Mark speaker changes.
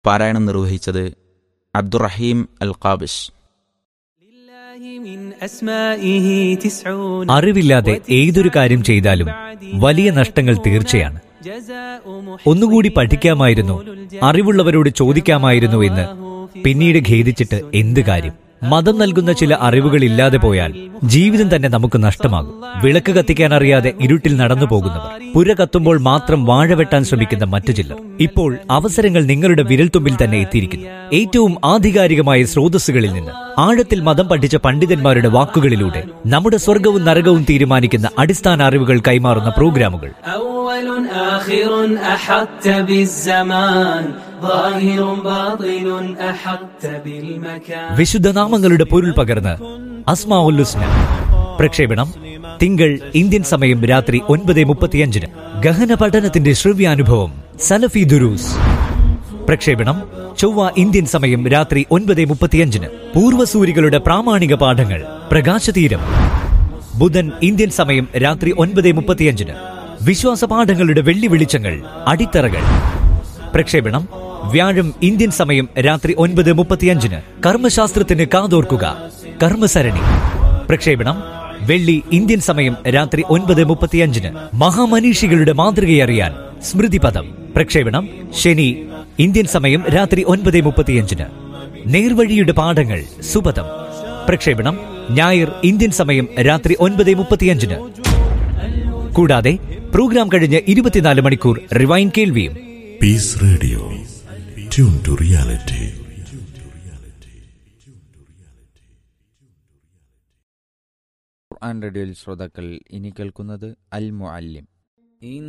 Speaker 1: പാരായണം നിർവഹിച്ചത് അബ്ദുറഹീം അൽ ഖാബിഷ്
Speaker 2: അറിവില്ലാതെ ഏതൊരു കാര്യം ചെയ്താലും വലിയ നഷ്ടങ്ങൾ തീർച്ചയാണ് ഒന്നുകൂടി പഠിക്കാമായിരുന്നു അറിവുള്ളവരോട് ചോദിക്കാമായിരുന്നു എന്ന് പിന്നീട് ഖേദിച്ചിട്ട് എന്ത് കാര്യം മതം നൽകുന്ന ചില അറിവുകൾ ഇല്ലാതെ പോയാൽ ജീവിതം തന്നെ നമുക്ക് നഷ്ടമാകും വിളക്ക് കത്തിക്കാൻ അറിയാതെ ഇരുട്ടിൽ നടന്നു പോകുന്നവർ പുര കത്തുമ്പോൾ മാത്രം വാഴ വെട്ടാൻ ശ്രമിക്കുന്ന മറ്റു ചിലർ ഇപ്പോൾ അവസരങ്ങൾ നിങ്ങളുടെ വിരൽത്തുമ്പിൽ തന്നെ എത്തിയിരിക്കുന്നു ഏറ്റവും ആധികാരികമായ സ്രോതസ്സുകളിൽ നിന്ന് ആഴത്തിൽ മതം പഠിച്ച പണ്ഡിതന്മാരുടെ വാക്കുകളിലൂടെ നമ്മുടെ സ്വർഗവും നരകവും തീരുമാനിക്കുന്ന അടിസ്ഥാന അറിവുകൾ കൈമാറുന്ന പ്രോഗ്രാമുകൾ
Speaker 3: أول آخر أحطت بالزمان ظاهر باطن أحطت بالمكان
Speaker 2: വിശുദ്ധ നാമങ്ങളുടെ പൊരുൾ പകർന്ന് അസ്മാഉല്ലുസ്ന പ്രക്ഷേപണം തിങ്കൾ ഇന്ത്യൻ സമയം രാത്രി ഒൻപത് മുപ്പത്തിയഞ്ചിന് ഗഹന പഠനത്തിന്റെ ശ്രവ്യാനുഭവം സലഫി ദുരൂസ് പ്രക്ഷേപണം ചൊവ്വ ഇന്ത്യൻ സമയം രാത്രി ഒൻപത് മുപ്പത്തിയഞ്ചിന് പൂർവ്വസൂരികളുടെ പ്രാമാണിക പാഠങ്ങൾ പ്രകാശതീരം ബുധൻ ഇന്ത്യൻ സമയം രാത്രി ഒൻപത് മുപ്പത്തിയഞ്ചിന് വിശ്വാസ പാഠങ്ങളുടെ വെള്ളി വെളിച്ചങ്ങൾ അടിത്തറകൾ പ്രക്ഷേപണം വ്യാഴം ഇന്ത്യൻ സമയം രാത്രി ഒൻപത് മുപ്പത്തിയഞ്ചിന് കർമ്മശാസ്ത്രത്തിന് കാതോർക്കുക കർമ്മസരണി പ്രക്ഷേപണം വെള്ളി ഇന്ത്യൻ സമയം രാത്രി ഒൻപത് മുപ്പത്തിയഞ്ചിന് മഹാമനീഷികളുടെ മാതൃകയറിയാൻ സ്മൃതിപദം പ്രക്ഷേപണം ശനി ഇന്ത്യൻ സമയം രാത്രി ഒൻപത് മുപ്പത്തിയഞ്ചിന് നേർവഴിയുടെ പാഠങ്ങൾ സുപഥം പ്രക്ഷേപണം ഞായർ ഇന്ത്യൻ സമയം രാത്രി ഒൻപത് മുപ്പത്തിയഞ്ചിന് കൂടാതെ പ്രോഗ്രാം കഴിഞ്ഞ് ഇരുപത്തിനാല് മണിക്കൂർ റിവൈൻ കേൾവിയും
Speaker 4: Peace Radio. Tune to reality.
Speaker 1: ഖുർആൻ റേഡിയോയിൽ ശ്രോതാക്കൾ ഇനി കേൾക്കുന്നത് അൽ മുഅല്ലിം